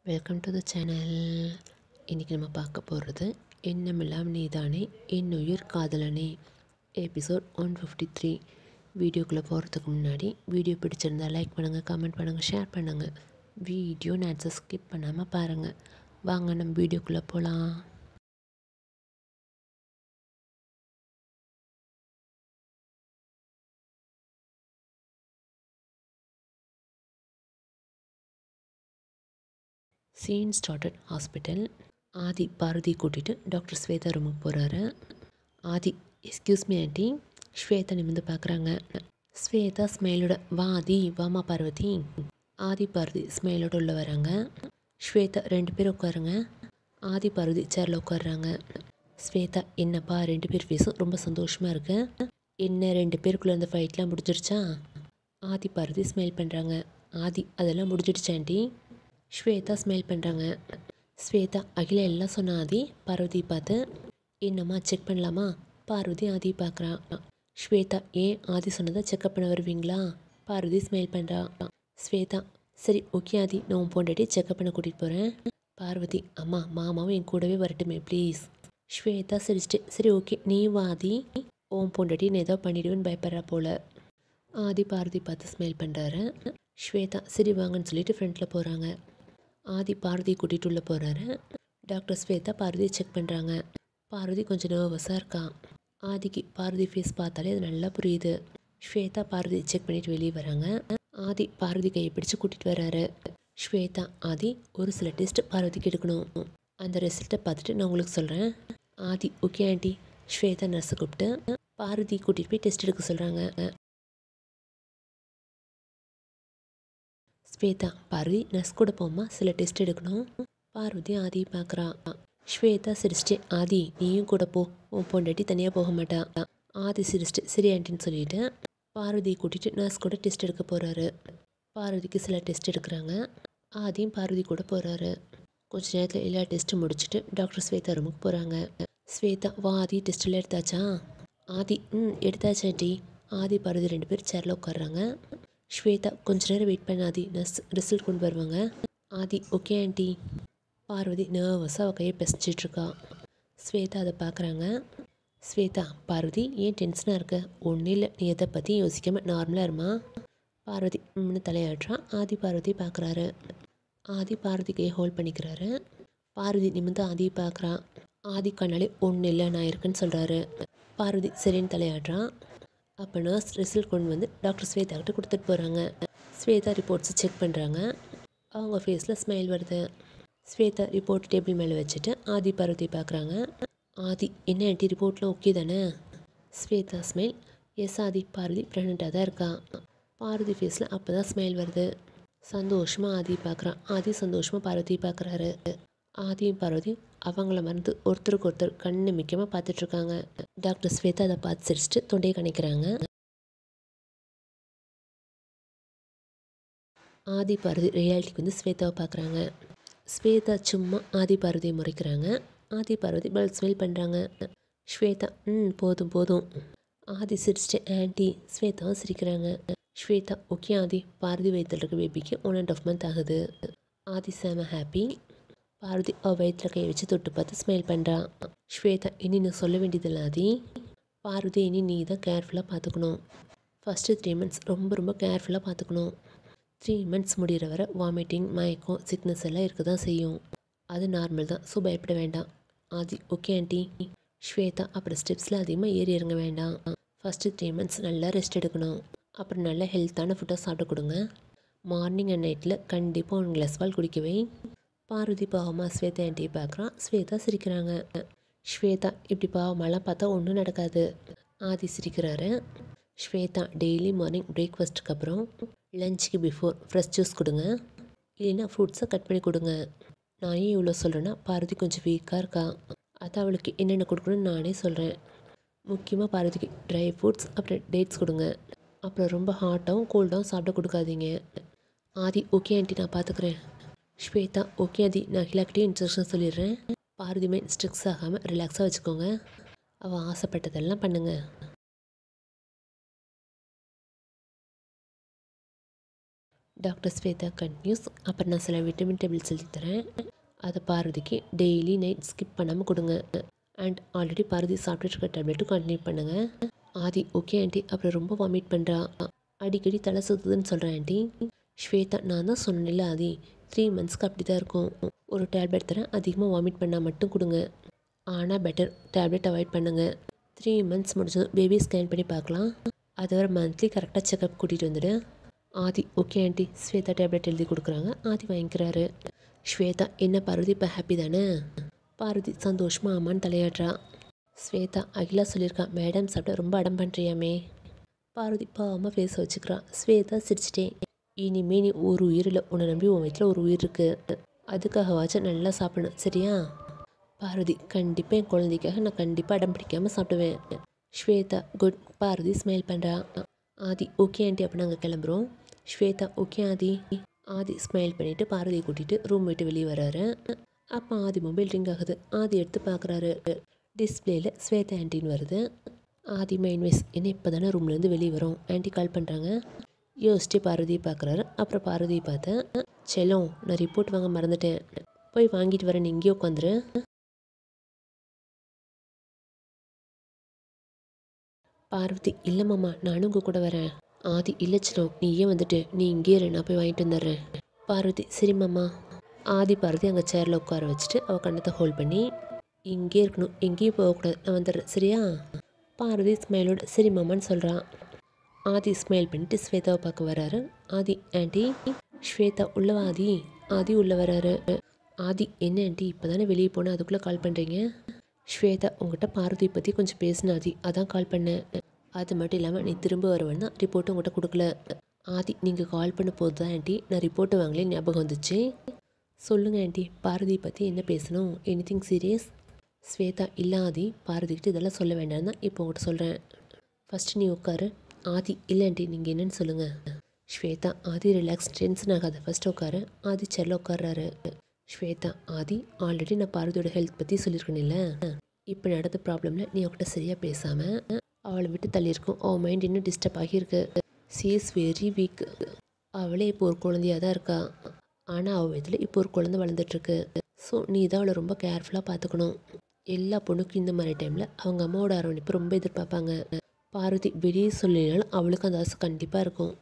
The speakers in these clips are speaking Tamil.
வெல்கம் டு த சேனல் இன்றைக்கி நம்ம பார்க்க போகிறது எண்ணமெல்லாம் நீதானே என் உயிர் காதலனே எபிசோட் ஒன் ஃபிஃப்டி த்ரீ வீடியோக்குள்ளே போகிறதுக்கு முன்னாடி வீடியோ பிடிச்சிருந்தா லைக் பண்ணுங்கள் கமெண்ட் பண்ணுங்கள் ஷேர் பண்ணுங்கள் வீடியோ நேட்ஸை ஸ்கிப் பண்ணாமல் பாருங்கள் வாங்க நம்ம வீடியோக்குள்ளே போகலாம் scene started hospital Aadhi Bharathi கூட்டிகிட்டு டாக்டர் ஸ்வேதா ரூமுக்கு போகிறாரு Aadhi excuse me aunty Swetha நிமிந்து பார்க்குறாங்க ஸ்வேதா ஸ்மைலோட வா ஆதி வாமா பார்வதி ஆதி பார்வதி ஸ்மைலோட உள்ள வராங்க ஸ்வேதா ரெண்டு பேர் உட்காருங்க ஆதி பார்வதி சேரில் உட்காடுறாங்க ஸ்வேதா என்னப்பா ரெண்டு பேர் ஃபேஸும் ரொம்ப சந்தோஷமாக இருக்கு என்ன ரெண்டு பேருக்குள்ளே அந்த ஃபைட்லாம் முடிஞ்சிருச்சா ஆதி பார்வதி ஸ்மைல் பண்ணுறாங்க ஆதி அதெல்லாம் முடிஞ்சிடுச்சு ஆண்டி ஸ்வேதா ஸ்மைல் பண்ணுறாங்க ஸ்வேதா அகில எல்லாம் சொன்ன ஆதி பார்வதி பார்த்து என்னம்மா செக் பண்ணலாமா பார்வதி ஆதி பார்க்குறான் ஸ்வேதா ஏன் ஆதி சொன்னதை செக்அப் பண்ண வருவீங்களா பார்வதி ஸ்மைல் பண்ணுறா ஸ்வேதா சரி ஓகே ஆதி நான் உன் பொண்டாட்டி செக்அப் பண்ண கூட்டிகிட்டு போகிறேன் பார்வதி அம்மா மாமாவும் என் கூடவே வரட்டுமே ப்ளீஸ் ஸ்வேதா சிரிச்சிட்டு சரி ஓகே நீ வா ஆதி உன் பொண்டாட்டி நான் ஏதோ பண்ணிடுவேன்னு பயப்படுறா போல ஆதி பார்வதி பார்த்து ஸ்மைல் பண்ணுறாரு ஸ்வேதா சரி வாங்கன்னு சொல்லிட்டு ஃப்ரண்ட்டில் போகிறாங்க ஆதி பார்வதி கூட்டிகிட்டு உள்ளே போகிறாரு டாக்டர் ஸ்வேதா பார்வதியை செக் பண்ணுறாங்க பார்வதி கொஞ்சம் நர்வஸாக இருக்கா ஆதிக்கு பார்வதி ஃபேஸ் பார்த்தாலே அது நல்லா புரியுது ஸ்வேதா பார்வதி செக் பண்ணிட்டு வெளியே வராங்க ஆதி பார்வதி கையை பிடிச்சு கூட்டிகிட்டு வராரு ஸ்வேதா ஆதி ஒரு சில டெஸ்ட் பார்வதிக்கு எடுக்கணும் அந்த ரிசல்ட்டை பார்த்துட்டு நான் உங்களுக்கு சொல்கிறேன் ஆதி ஓகே ஆண்டி ஸ்வேதா நர்ஸை கூப்பிட்டு பார்வதி கூட்டிகிட்டு போய் டெஸ்ட் எடுக்க சொல்கிறாங்க ஸ்வேதா பார்வதி நர்ஸ் கூட போமா சில டெஸ்ட் எடுக்கணும் பார்வதி ஆதி பார்க்குறா ஸ்வேதா சிரிச்சிட்டு ஆதி நீயும் கூட போ உன் பொண்டாட்டி தனியாக போக மாட்டா ஆதி சிரிச்சிட்டு சரி ஆண்டின்னு சொல்லிட்டு பார்வதியை கூட்டிகிட்டு நர்ஸ் கூட டெஸ்ட் எடுக்க போகிறாரு பார்வதிக்கு சில டெஸ்ட் எடுக்கிறாங்க ஆதியும் பார்வதி கூட போகிறாரு கொஞ்ச நேரத்தில் எல்லா டெஸ்ட்டும் முடிச்சுட்டு டாக்டர் ஸ்வேதா ரூமுக்கு போகிறாங்க ஸ்வேதா வா ஆதி டெஸ்ட்டில் எடுத்தாச்சா ஆதி ம் எடுத்தாச்சா டி ஆதி பார்வதி ரெண்டு பேர் சேரில் உட்காடுறாங்க ஸ்வேதா கொஞ்ச நேரம் வெயிட் பண்ண ஆதி நர்ஸ் ரிசல்ட் கொண்டு வருவாங்க ஆதி ஓகே ஆண்டி பார்வதி நர்வஸாக அவள் கையை பிசைச்சிட்ருக்கா ஸ்வேதா அதை பார்க்குறாங்க ஸ்வேதா பார்வதி ஏன் டென்ஷனாக இருக்க ஒன்றும் இல்லை நீ எதை பற்றி யோசிக்காமல் நார்மலாக இருமா பார்வதி ம்னு தலையாடுறான் ஆதி பார்வதி பார்க்குறாரு ஆதி பார்வதி கையை ஹோல்ட் பண்ணிக்கிறாரு பார்வதி நிமிந்து ஆதி பார்க்குறான் ஆதி கண்ணாலே ஒன்றும் இல்லை நான் இருக்கேன்னு சொல்கிறாரு பார்வதி சரின்னு தலையாடுறான் அப்போ நர்ஸ் ரிசல்ட் கொண்டு வந்து டாக்டர் ஸ்வேதா கிட்ட கொடுத்துட்டு போகிறாங்க ஸ்வேதா ரிப்போர்ட்ஸை செக் பண்ணுறாங்க அவங்க ஃபேஸில் ஸ்மைல் வருது ஸ்வேதா ரிப்போர்ட் டேபிள் மேலே வச்சுட்டு ஆதி பார்வதி பார்க்குறாங்க ஆதி என்ன ஆண்டி ரிப்போர்ட்லாம் ஓகே தானே ஸ்வேதா ஸ்மைல் எஸ் ஆதி பார்வதி ப்ரெக்னெண்ட்டாக தான் இருக்கா பார்வதி ஃபேஸில் அப்போ தான் ஸ்மைல் வருது சந்தோஷமாக ஆதி பார்க்குறான் ஆதி சந்தோஷமாக பார்வதி பார்க்குறாரு ஆதியும் பார்வதியும் அவங்கள மறந்து ஒருத்தருக்கு ஒருத்தர் கண்ணு மிக்கமாக பார்த்துட்ருக்காங்க டாக்டர் ஸ்வேதா அதை பார்த்து சிரிச்சிட்டு தொண்டையை கணிக்கிறாங்க ஆதி பார்வதி ரியாலிட்டிக்கு வந்து ஸ்வேதாவை பார்க்குறாங்க ஸ்வேதா சும்மா ஆதி பார்வதியை முறைக்கிறாங்க ஆதி பார்வதி பல் ஸ்மெல் பண்ணுறாங்க ஸ்வேதா ம் போதும் போதும் ஆதி சிரிச்சிட்டு ஆன்டி ஸ்வேதாவும் சிரிக்கிறாங்க ஸ்வேதா ஓகே ஆதி பார்வதி வயிற்றில் இருக்க பேபிக்கு ஒன் அண்ட் ஆஃப் மந்த் ஆகுது ஆதி செம ஹாப்பி பார்வதி அவள் வயிற்றில் கை வச்சு தொட்டு பார்த்து ஸ்மைல் பண்ணுறா ஸ்வேதா இனி நான் சொல்ல வேண்டியதில்ல ஆதி பார்வதி இனி நீ தான் கேர்ஃபுல்லாக பார்த்துக்கணும் ஃபஸ்ட்டு த்ரீ மந்த்ஸ் ரொம்ப ரொம்ப கேர்ஃபுல்லாக பார்த்துக்கணும் த்ரீ மந்த்ஸ் முடிகிற வரை வாமிட்டிங் மயக்கம் சிக்னஸ் எல்லாம் இருக்க தான் செய்யும் அது நார்மல் தான் ஸோ பயப்பட வேண்டாம் ஆதி ஓகே ஆண்டி ஸ்வேதா அப்புறம் ஸ்டெப்ஸில் அதிகமாக ஏறி இறங்க வேண்டாம் ஃபஸ்ட்டு த்ரீ மந்த்ஸ் நல்லா ரெஸ்ட் எடுக்கணும் அப்புறம் நல்ல ஹெல்த்தான ஃபுட்டாக சாப்பிட கொடுங்க மார்னிங் அண்ட் நைட்டில் கண்டிப்பாக ஒன் கிளாஸ் பால் குடிக்கவே பார்வதி பாவமாக ஸ்வேதா ஆண்டியை பார்க்குறான் ஸ்வேதா சிரிக்கிறாங்க ஸ்வேதா இப்படி பாவமாலாம் பார்த்தா ஒன்றும் நடக்காது ஆதி சிரிக்கிறாரு ஸ்வேதா டெய்லி மார்னிங் பிரேக்ஃபாஸ்ட்டுக்கு அப்புறம் லஞ்சுக்கு பிஃபோர் ஃப்ரெஷ் ஜூஸ் கொடுங்க இல்லைன்னா ஃப்ரூட்ஸை கட் பண்ணி கொடுங்க நான் ஏன் இவ்வளோ சொல்கிறேன்னா பார்வதி கொஞ்சம் வீக்காக இருக்கா அது அவளுக்கு என்னென்ன கொடுக்கணும்னு நானே சொல்கிறேன் முக்கியமாக பார்வதிக்கு ட்ரை ஃப்ரூட்ஸ் அப்புறம் டேட்ஸ் கொடுங்க அப்புறம் ரொம்ப ஹாட்டாகவும் கோல்டாகவும் சாப்பிட கொடுக்காதீங்க ஆதி ஓகே ஆண்டி நான் பார்த்துக்குறேன் ஸ்வேதா ஓகே ஆதி நான் அகிலாக்கிட்டே இன்ஸ்ட்ரக்ஷன் சொல்லிடுறேன் பார்வதியுமே ஸ்ட்ரெக்ஸ் ஆகாமல் ரிலாக்ஸாக வச்சுக்கோங்க அவள் ஆசைப்பட்டதெல்லாம் பண்ணுங்கள் டாக்டர் ஸ்வேதா கன்யூஸ் அப்புறம் நான் சில விட்டமின் டேப்லெட்ஸ் எழுதி தரேன் அதை பார்வதிக்கு டெய்லி நைட் ஸ்கிப் பண்ணாமல் கொடுங்க அண்ட் ஆல்ரெடி பார்வதி சாப்பிட்டுட்டு இருக்க டேப்லெட்டும் கண்டினியூ பண்ணுங்கள் ஆதி ஓகே ஆண்டி அப்புறம் ரொம்ப வாமிட் பண்ணுறா அடிக்கடி தலை சுற்றுதுன்னு சொல்கிறேன் ஆண்டி ஸ்வேதா நான் தான் சொன்னேன்ல ஆதி த்ரீ மந்த்ஸ்க்கு அப்படி தான் இருக்கும் ஒரு டேப்லெட் தரேன் அதிகமாக வாமிட் பண்ணால் மட்டும் கொடுங்க ஆனால் பெட்டர் டேப்லெட் அவாய்ட் பண்ணுங்கள் த்ரீ மந்த்ஸ் முடிச்சதும் பேபி ஸ்கேன் பண்ணி பார்க்கலாம் அது வரை மந்த்லி கரெக்டாக செக்அப் கூட்டிகிட்டு வந்துடு Aadhi okay aunty Swetha tablet எழுதி கொடுக்குறாங்க ஆதி வாங்கிக்கிறாரு ஸ்வேதா என்ன பார்வதி இப்போ ஹாப்பி தானே பார்வதி சந்தோஷமாக அம்மான்னு தலையாடுறா ஸ்வேதா அகிலா சொல்லியிருக்கா மேடம் சாப்பிட்ட ரொம்ப அடம் பண்ணுறியாமே பார்வதி பாவமாக ஃபேஸ் வச்சுக்கிறா ஸ்வேதா சிரிச்சிட்டேன் இனிமே நீ ஒரு உயிர் இல்லை உன்னை நம்பி உன் வயிற்றில் ஒரு உயிர் இருக்குது அதுக்காகவாச்சும் நல்லா சாப்பிடணும் சரியா பார்வதி கண்டிப்பாக என் குழந்தைக்காக நான் கண்டிப்பாக அடம் பிடிக்காமல் சாப்பிடுவேன் ஸ்வேதா குட் பார்வதி ஸ்மைல் பண்ணுறா ஆதி ஓகே ஆண்டி அப்போ நாங்கள் கிளம்புறோம் ஸ்வேதா ஓகே ஆதி ஆதி ஸ்மைல் பண்ணிவிட்டு பார்வதியை கூட்டிகிட்டு ரூம் விட்டு வெளியே வராரு அப்போ ஆதி மொபைல் ரிங் ஆகுது ஆதி எடுத்து பார்க்குறாரு டிஸ்பிளேயில் ஸ்வேதா ஆண்டின்னு வருது ஆதி மைண்ட் வைஸ் என்ன இப்போ தானே ரூம்லேருந்து வெளியே வரோம் ஆண்டி கால் பண்ணுறாங்க யோசிச்சு பார்வதியை பார்க்குறாரு அப்புறம் பார்வதியை பார்த்தேன் செல்லம் நான் ரிப்போர்ட் வாங்க மறந்துட்டேன் போய் வாங்கிட்டு வரேன் நீ இங்கேயே உட்காந்துரு பார்வதி இல்லை மாமா நானும் உங்கள் கூட வரேன் ஆதி இல்லை செல்லம் நீயே வந்துட்டு நீ இங்கேயே இரு நான் போய் வாங்கிட்டு வந்துடுறேன் பார்வதி சரி மாமா ஆதி பார்வதி அங்கே சேரில் உட்கார வச்சுட்டு அவள் கண்ணத்தை ஹோல்ட் பண்ணி இங்கே இருக்கணும் எங்கேயும் போகக்கூடாது நான் வந்துடுறேன் சரியா பார்வதி ஸ்மைலோட சரி மாமான்னு சொல்கிறான் ஆதி ஸ்மைல் பண்ணிட்டு ஸ்வேதாவை பார்க்க வராரு ஆதி ஆண்டி ஸ்வேதா உள்ளவா ஆதி ஆதி உள்ள வராரு ஆதி என்ன ஆண்டி இப்போ தானே வெளியே போனேன் அதுக்குள்ளே கால் பண்ணுறீங்க ஸ்வேதா உங்கள்கிட்ட பார்வதி பற்றி கொஞ்சம் பேசின ஆதி அதான் கால் பண்ணேன் அது மட்டும் இல்லாமல் நீ திரும்ப வருவேன்னா ரிப்போர்ட்டு உங்கள்கிட்ட கொடுக்கல ஆதி நீங்கள் கால் பண்ண போது தான் ஆண்டி நான் ரிப்போர்ட்டு வாங்கலே ஞாபகம் வந்துச்சு சொல்லுங்கள் ஆண்டி பாரதி பற்றி என்ன பேசணும் எனி திங் சீரியஸ் ஸ்வேதா இல்லை ஆதி பாரதிக்கிட்ட இதெல்லாம் சொல்ல வேண்டாம் தான் இப்போ உங்கள்கிட்ட சொல்கிறேன் ஃபஸ்ட்டு நீ உட்காரு ஆதி இல்லை ஆண்டி நீங்கள் என்னன்னு சொல்லுங்கள் ஸ்வேதா ஆதி ரிலாக்ஸ் டென்ஷன் ஆகாத ஃபஸ்ட்டு உட்காரு ஆதி செல்ல உட்கார்றாரு ஸ்வேதா ஆதி ஆல்ரெடி நான் பாரதியோட ஹெல்த் பற்றி சொல்லியிருக்கேன்ல இப்போ நடந்த ப்ராப்ளமில் நீ அவகிட்ட சரியாக பேசாமல் அவளை விட்டு தள்ளியிருக்கும் அவள் மைண்ட் இன்னும் டிஸ்டர்ப் ஆகியிருக்கு சி இஸ் வெரி வீக் அவளே இப்போ ஒரு குழந்தையாக தான் இருக்கா ஆனால் அவள் வயதில் இப்போ ஒரு குழந்தை வளர்ந்துட்டுருக்கு ஸோ நீ தான் அவளை ரொம்ப கேர்ஃபுல்லாக பார்த்துக்கணும் எல்லா பொண்ணுக்கும் இந்த மாதிரி டைமில் அவங்க அம்மாவோட அரவணைப்பு ரொம்ப எதிர்பார்ப்பாங்க பார்வதி வெளியே சொல்லினாலும் அவளுக்கு அந்த ஆசை கண்டிப்பாக இருக்கும்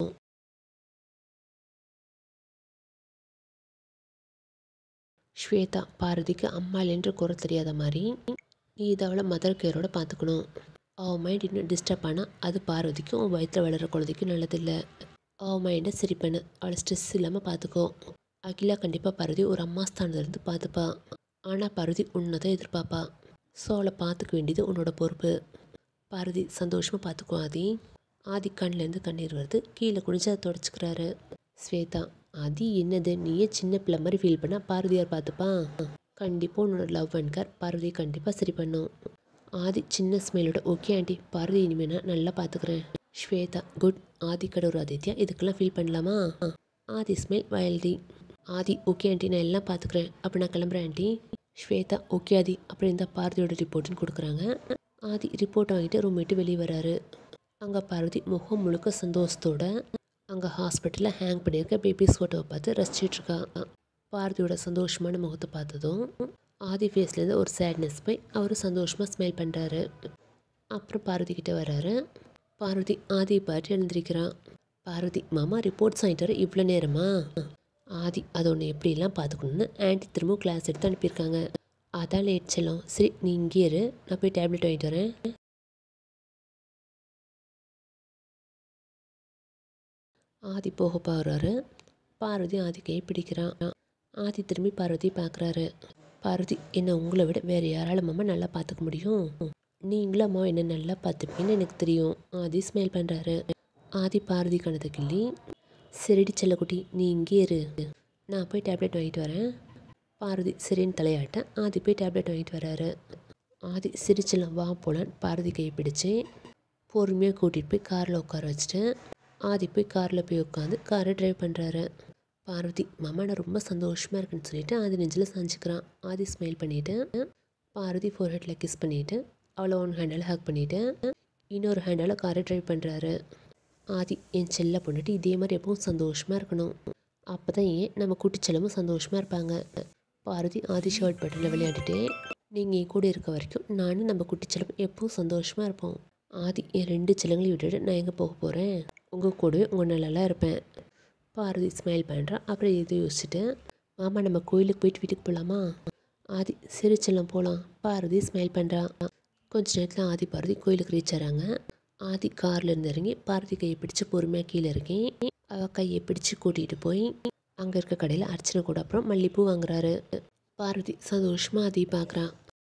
ஸ்வேதா பார்வதிக்கு அம்மா இல்லைன்ற குறை தெரியாத மாதிரி நீ இதை அவளை மதர் கேரோட பார்த்துக்கணும் அவள் மைண்ட் இன்னும் டிஸ்டர்ப் ஆனால் அது பார்வதிக்கும் உன் வயிற்றில் வளர குழந்தைக்கும் நல்லதில்லை அவள் மைண்டை சரி பண்ணு அவளை ஸ்ட்ரெஸ் இல்லாமல் பார்த்துக்கோ அகிலா கண்டிப்பாக பார்வதி ஒரு அம்மா ஸ்தானத்துலேருந்து பார்த்துப்பா ஆனால் பார்வதி உன்னை தான் எதிர்பார்ப்பா ஸோ அவளை பார்த்துக்க வேண்டியது உன்னோட பொறுப்பு பார்வதி சந்தோஷமாக பார்த்துக்கோ ஆதி ஆதி கண்ணிலேருந்து கண்ணீர் வருது கீழே குனிஞ்சு அதை தொடச்சிக்கிறாரு ஸ்வேதா ஆதி என்னது நீயே சின்ன பிள்ளை மாதிரி ஃபீல் பண்ணால் பாரதியார் பார்த்துப்பான் கண்டிப்பாக உன்னோட லவ் அண்ட் கேர் பார்வதி கண்டிப்பாக சரி பண்ணும் ஆதி சின்ன ஸ்மைலோட ஓகே ஆண்டி பார்வதி இனிமேல் நான் நல்லா பார்த்துக்கிறேன் ஸ்வேதா குட் ஆதி கடவுர் ஆதித்யா இதுக்கெல்லாம் ஃபீல் பண்ணலாமா ஆதி ஸ்மைல் வயல்தி ஆதி ஓகே ஆண்டி நான் எல்லாம் பார்த்துக்கிறேன் அப்போ நான் கிளம்புறேன் ஆண்டி ஸ்வேதா ஓகே ஆதி அப்புறம் இந்த பார்வதியோட ரிப்போர்ட்டுன்னு கொடுக்குறாங்க ஆதி ரிப்போர்ட் வாங்கிட்டு ரூம் விட்டு வெளியே வராரு அங்கே பார்வதி முகம் முழுக்க சந்தோஷத்தோட அங்கே ஹாஸ்பிட்டலில் ஹேங் பண்ணியிருக்க பேபிஸ் ஃபோட்டோவை பார்த்து ரசிச்சிட்ருக்கா பார்வதியோட சந்தோஷமான முகத்தை பார்த்ததும் ஆதி ஃபேஸ்லேருந்து ஒரு சேட்னஸ் போய் அவர் சந்தோஷமாக ஸ்மைல் பண்ணுறாரு அப்புறம் பார்வதி கிட்ட வராரு பார்வதி ஆதியை பார்த்து எழுந்திருக்கிறான் பார்வதி மாமா ரிப்போர்ட்ஸ் வாங்கிட்டு வர இவ்வளோ நேரமா ஆதி அது ஒன்று எப்படிலாம் பார்த்துக்கணுன்னு ஆன்ட்டி திரும்ப கிளாஸ் எடுத்து அனுப்பியிருக்காங்க அதான் லேட் செல்லம் சரி நீ இங்கே இரு நான் போய் டேப்லெட் வாங்கிட்டு வரேன் ஆதி போக போகிறாரு பார்வதி ஆதி கை பிடிக்கிறான் ஆதி திரும்பி பார்வதி பார்க்குறாரு பார்வதி என்ன உங்களை விட வேறு யாராலும் மாமா நல்லா பார்த்துக்க முடியும் நீங்களும் அம்மா என்ன நல்லா பார்த்துப்பீங்கன்னு எனக்கு தெரியும் ஆதி ஸ்மைல் பண்ணுறாரு ஆதி பார்வதி கணத்தை கிள்ளி சரிடி செல்லக்குட்டி நீ இங்கே இரு நான் போய் டேப்லெட் வாங்கிட்டு வரேன் பார்வதி சரின்னு தலையாட்ட ஆதி போய் டேப்லெட் வாங்கிட்டு வராரு ஆதி சிரிச்சலாம் வா போலான்னு பார்வதி கையை பிடிச்சி பொறுமையாக கூட்டிகிட்டு போய் காரில் உட்கார வச்சுட்டு ஆதி போய் காரில் போய் உட்காந்து காரை டிரைவ் பண்ணுறாரு பார்வதி மாமா நான் ரொம்ப சந்தோஷமாக இருக்குன்னு சொல்லிட்டு ஆதி நெஞ்சில் சாஞ்சிக்கிறான் ஆதி ஸ்மைல் பண்ணிவிட்டு பார்வதி ஃபோர் ஹெட்டில் கிஸ் பண்ணிவிட்டு அவளை ஒன் ஹேண்டால் ஹேக் பண்ணிவிட்டு இன்னொரு ஹேண்டால் காரை டிரைவ் பண்ணுறாரு ஆதி என் செல்ல பொண்ணுட்டு இதே மாதிரி எப்பவும் சந்தோஷமாக இருக்கணும் அப்போ தான் ஏன் நம்ம குட்டிச்செல்லமும் சந்தோஷமாக இருப்பாங்க பாரதி ஆதி ஷர்ட் பட்டனில் விளையாடிட்டே நீங்கள் என் கூட இருக்க வரைக்கும் நானும் நம்ம குட்டிச்செல்லம் எப்பவும் சந்தோஷமாக இருப்போம் ஆதி என் ரெண்டு செல்லங்களையும் விட்டுட்டு நான் எங்கே போக போகிறேன் உங்கள் கூடவே உங்கள் நல்லா இருப்பேன் பாரதி ஸ்மைல் பண்ணுறா அப்புறம் எது யோசிச்சுட்டு மாமா நம்ம கோயிலுக்கு போயிட்டு வீட்டுக்கு போகலாமா ஆதி சிறு செல்லம் போகலாம் பாரதி ஸ்மைல் பண்ணுறா கொஞ்ச நேரத்தில் ஆதி பாரதி கோயிலுக்கு ரீச் ஆகிறாங்க ஆதி கார்ல இருந்து இறங்கி பாரதி கையை பிடிச்சு பொறுமையாக கீழே இறங்கி அவ கையை பிடிச்சு கூட்டிகிட்டு போய் அங்கே இருக்க கடையில் அர்ச்சனை கூட அப்புறம் மல்லிப்பூ வாங்குறாரு பாரதி சந்தோஷமாக ஆதி பார்க்குறா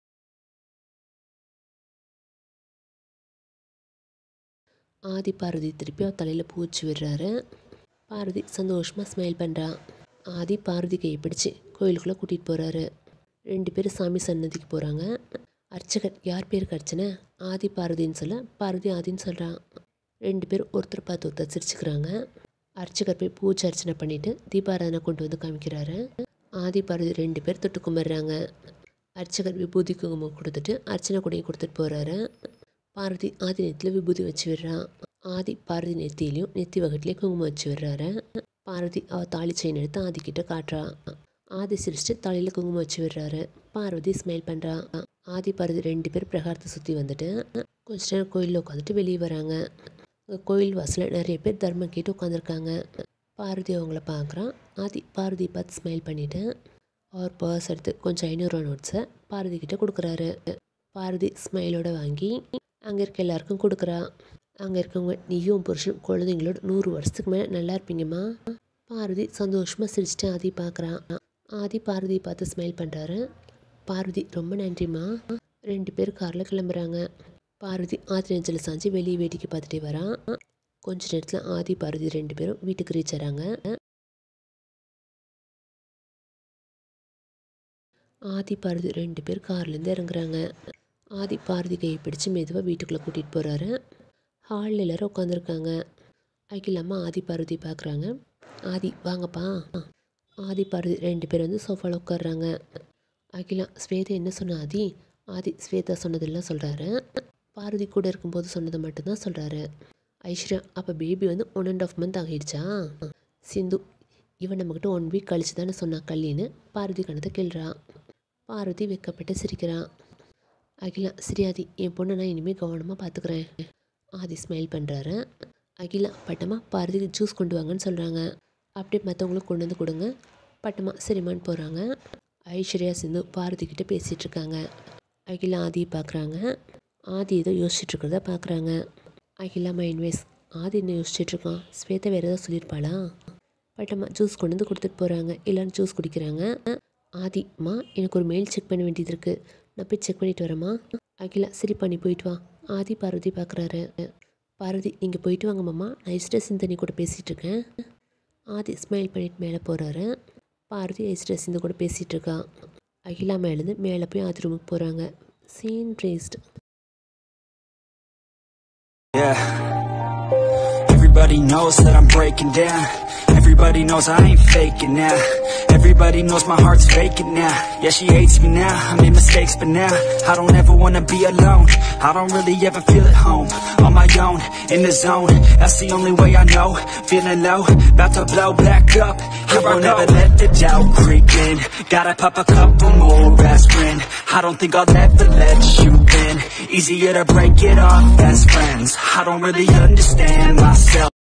ஆதி பாரதி திருப்பி அவ தலையில் பூ வச்சு விடுறாரு பாரதி சந்தோஷமாக ஸ்மைல் பண்ணுறா ஆதி பாரதி கையை பிடிச்சு கோயிலுக்குள்ளே கூட்டிகிட்டு போகிறாரு ரெண்டு பேரும் சாமி சன்னதிக்கு போகிறாங்க அர்ச்சகர் யார் பேருக்கு அர்ச்சனை ஆதி பாரதின்னு சொல்ல பாரதி ஆதின்னு சொல்கிறான் ரெண்டு பேரும் ஒருத்தர் பார்த்து ஒருத்தர் சிரிச்சுக்கிறாங்க அர்ச்சகர் போய் பூஜை அர்ச்சனை பண்ணிவிட்டு தீபாராதனை கொண்டு வந்து காமிக்கிறாரு ஆதி பாரதி ரெண்டு பேர் தொட்டு கும்பிட்றாங்க அர்ச்சகர் விபூதி குங்குமம் கொடுத்துட்டு அர்ச்சனை கூடையும் கொடுத்துட்டு போகிறாரு பாரதி ஆதி நெத்தியில் விபூதி வச்சு விடுறான் ஆதி பாரதி நெத்தியிலையும் நெத்தி வகட்டிலையும் குங்குமம் வச்சு விடுறாரு பாரதி அவ தாலி செயின் எடுத்து ஆதி கிட்ட காட்டுறா ஆதி சிரிச்சுட்டு தலையில் குங்குமம் வச்சு விடுறாரு பார்வதி ஸ்மைல் பண்ணுறா ஆதி பாரதி ரெண்டு பேர் பிரகாரத்தை சுற்றி வந்துட்டு கொஞ்ச நேரம் கோயிலில் உட்காந்துட்டு வெளியே வராங்க அங்க கோயில் வாசலில் நிறைய பேர் தர்மம் கேட்டு உட்காந்துருக்காங்க பார்வதி அவங்கள பார்க்குறான் ஆதி பார்வதி பார்த்து ஸ்மைல் பண்ணிவிட்டு அவர் பர்ஸ் எடுத்து கொஞ்சம் ஐநூறுரூவா நோட்ஸை பாரதி கிட்ட கொடுக்குறாரு பாரதி ஸ்மைலோட வாங்கி அங்கே இருக்க எல்லாருக்கும் கொடுக்குறா அங்கே இருக்கவங்க நீயும் புருஷன் குழந்தைங்களோட நூறு வருஷத்துக்கு மேலே நல்லா இருப்பீங்கம்மா பார்வதி சந்தோஷமாக சிரிச்சிட்டு ஆதி பார்க்குறான் ஆதி பார்வதி பார்த்து ஸ்மைல் பண்ணுறாரு பார்வதி ரொம்ப நன்றிம்மா ரெண்டு பேர் காரில் கிளம்புறாங்க பார்வதி ஆதி நெஞ்சில் சாஞ்சு வெளியே வேடிக்கை பார்த்துட்டே வரான் கொஞ்ச நேரத்தில் ஆதி பார்வதி ரெண்டு பேரும் வீட்டுக்கு ரீச் ஆகிறாங்க ஆதி பார்வதி ரெண்டு பேர் கார்லேருந்து இறங்குறாங்க ஆதி பாரதி கையை பிடிச்சு மெதுவாக வீட்டுக்குள்ளே கூட்டிகிட்டு போகிறாரு ஹாலில் எல்லோரும் உட்காந்துருக்காங்க அகிலாமா ஆதி பார்வதி பார்க்குறாங்க ஆதி வாங்கப்பா ஆதி பார்வதி ரெண்டு பேர் வந்து சோஃபாவில் உட்காடுறாங்க அகிலா ஸ்வேதா என்ன சொன்ன ஆதி ஆதி ஸ்வேதா சொன்னதெல்லாம் சொல்கிறாரு பார்வதி கூட இருக்கும்போது சொன்னதை மட்டும்தான் சொல்கிறாரு ஐஸ்வர்யா அப்போ பேபி வந்து ஒன் அண்ட் ஆஃப் மந்த் ஆகிடுச்சா சிந்து இவன் நம்மக்கிட்ட ஒன் வீக் கழிச்சு தானே சொன்னா கல்லின்னு பார்வதி கணத்தை கிள்றா பார்வதி வெக்கப்பட்டு சிரிக்கிறான் அகிலா சரி ஆதி என் பொண்ணை நான் இனிமேல் கவனமாக பார்த்துக்கிறேன் ஆதி ஸ்மைல் பண்ணுறாரு அகிலா பட்டமா பார்வதிக்கு ஜூஸ் கொண்டு வாங்கன்னு சொல்கிறாங்க அப்படியே மற்றவங்களுக்கு கொண்டு வந்து கொடுங்க பட்டமா சரிம்மான்னு போகிறாங்க ஐஸ்வர்யா சிந்து பாரதி கிட்ட பேசிகிட்டு இருக்காங்க அகிலா ஆதி பார்க்குறாங்க ஆதி ஏதோ யோசிச்சுட்டு இருக்கிறத பார்க்குறாங்க அகிலா மைன்வேஸ் ஆதி என்ன யோசிச்சுட்டு இருக்கான் ஸ்வேதா வேறு ஏதாவது சொல்லியிருப்பாளா பட்டம்மா ஜூஸ் கொண்டு வந்து கொடுத்துட்டு போகிறாங்க எல்லாரும் ஜூஸ் குடிக்கிறாங்க ஆதிம்மா எனக்கு ஒரு மெயில் செக் பண்ண வேண்டியது இருக்குது நான் போய் செக் பண்ணிட்டு வரேம்மா அகிலா சரி பண்ணி போயிட்டு வா ஆதி பார்வதி பார்க்குறாரு பார்வதி நீங்கள் போயிட்டு வாங்க மாமா நான் இஸ்ட சிந்தனி கூட பேசிகிட்டு இருக்கேன் ஆதி ஸ்மைல் பண்ணிட்டு மேலே போகிறாரு பார்வதி இஸ்ட சிந்து கூட பேசிகிட்டு இருக்கா அகிலா மேலேருந்து மேலே போய் ஆதி ரூமுக்கு போகிறாங்க சீன் ட்ரேஸ்ட் Yeah. Everybody knows that I'm breaking down. Everybody knows I ain't faking now. Everybody knows my heart's faking now. Yeah, she hates me now. I made mistakes, but now I don't ever wanna be alone. I don't really ever feel at home. On my own, in the zone. That's the only way I know. Feeling low, about to blow back up. Here I won't ever let the doubt creep in. Gotta pop a couple more aspirin. I don't think I'll ever let you in. Easier to break it off best friends. I don't really understand myself.